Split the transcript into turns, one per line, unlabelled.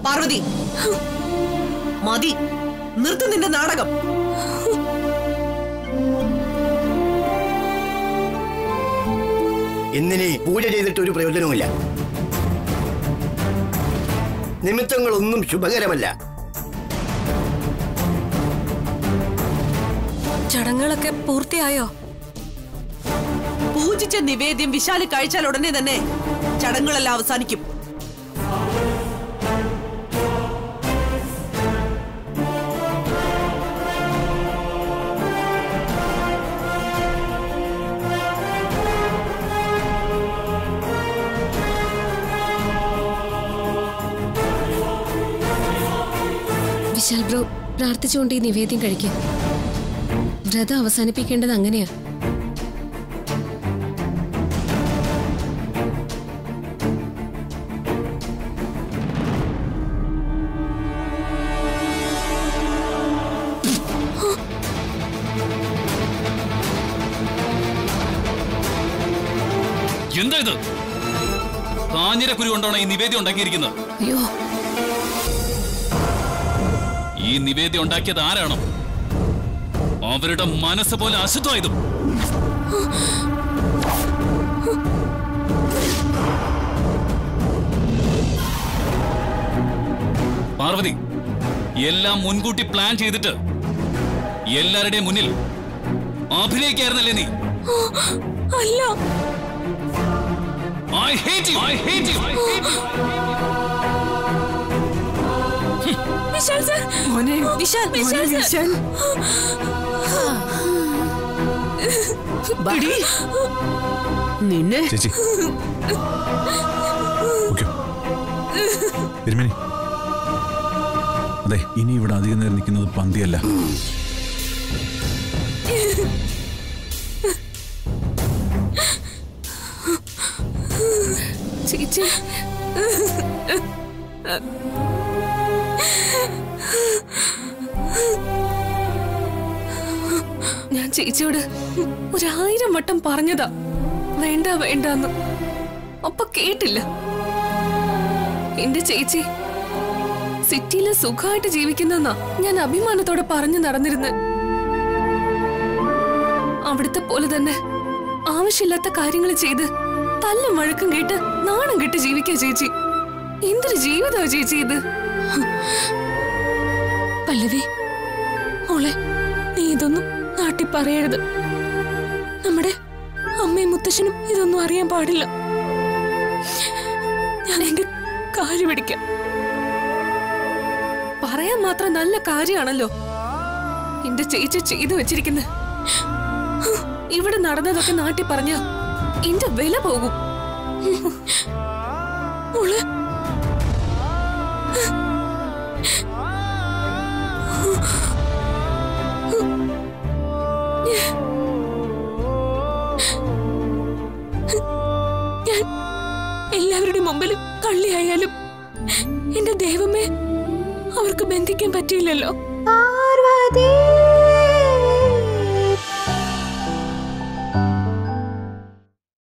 പാർവതി മതി നിർത്ത് നിന്റെ നാടകം
ഇന്നിനി പൂജ ചെയ്തിട്ട് ഒരു പ്രയോജനവുമില്ല നിമിത്തങ്ങളൊന്നും ശുഭകരമല്ല
ചടങ്ങുകളൊക്കെ പൂർത്തിയായോ
പൂജിച്ച നിവേദ്യം വിശാല് കഴിച്ചാൽ ഉടനെ തന്നെ ചടങ്ങുകളെല്ലാം അവസാനിക്കും
വിശാൽ ബ്രോ പ്രാർത്ഥിച്ചുകൊണ്ട് ഈ നിവേദ്യം കഴിക്കാം വ്രതം അവസാനിപ്പിക്കേണ്ടത് അങ്ങനെയാ
എന്താ ഇത് കാഞ്ഞിരക്കുരു കൊണ്ടാണ് ഈ നിവേദ്യം ഉണ്ടാക്കിയിരിക്കുന്നത്
അയ്യോ
ഈ നിവേദ്യം ഉണ്ടാക്കിയത് ആരാണോ അവരുടെ മനസ്സ് പോലെ അശുദ്ധമായതും പാർവതി എല്ലാം മുൻകൂട്ടി പ്ലാൻ ചെയ്തിട്ട് എല്ലാവരുടെയും മുന്നിൽ അഭിനയിക്കായിരുന്നല്ലേ നീ
അല്ല
I hate you! I hate you! I hate you!
Vishal sir Vishal Vishal sir
എടി, നിന്നെ
ചേച്ചി ഓക്കെ തിരുമേനി അതെ ഇനി ഇവിടെ അധികം നേരം നിൽക്കുന്നത് പന്തിയല്ല
ചേച്ചി ഞാൻ ചേച്ചിയോട് ഒരായിരം വട്ടം പറഞ്ഞതാ വേണ്ട വേണ്ടെന്ന് അപ്പൊ കേട്ടില്ല എന്റെ ചേച്ചി സിറ്റിയില് സുഖമായിട്ട് ജീവിക്കുന്നെന്നാ ഞാൻ അഭിമാനത്തോടെ പറഞ്ഞു നടന്നിരുന്നത് അവിടുത്തെ പോലെ തന്നെ ആവശ്യമില്ലാത്ത കാര്യങ്ങൾ ചെയ്ത് തല്ലും വഴക്കും കേട്ട് നാണം കെട്ട് ജീവിക്കാ ചേച്ചി എന്തൊരു ജീവിതമാ ചേച്ചി ഇത് പല്ലവി മോളെ നീ ഇതൊന്നും നാട്ടിൽ പറയരുത് നമ്മുടെ അമ്മയും മുത്തശ്ശനും ഇതൊന്നും അറിയാൻ പാടില്ല ഞാൻ എന്റെ കാര്യം പിടിക്കാം പറയാൻ മാത്രം നല്ല കാര്യമാണല്ലോ എന്റെ ചേച്ചി ചെയ്തു വെച്ചിരിക്കുന്നത് ഇവിടെ നടന്നതൊക്കെ നാട്ടിൽ പറഞ്ഞ എന്റെ വില പോകും മോള് ഞാൻ എല്ലാവരുടെ മുമ്പിലും കള്ളിയായാലും എന്റെ ദൈവമേ അവർക്ക് ബന്ധിക്കാൻ പറ്റിയില്ലല്ലോ
പാർവതി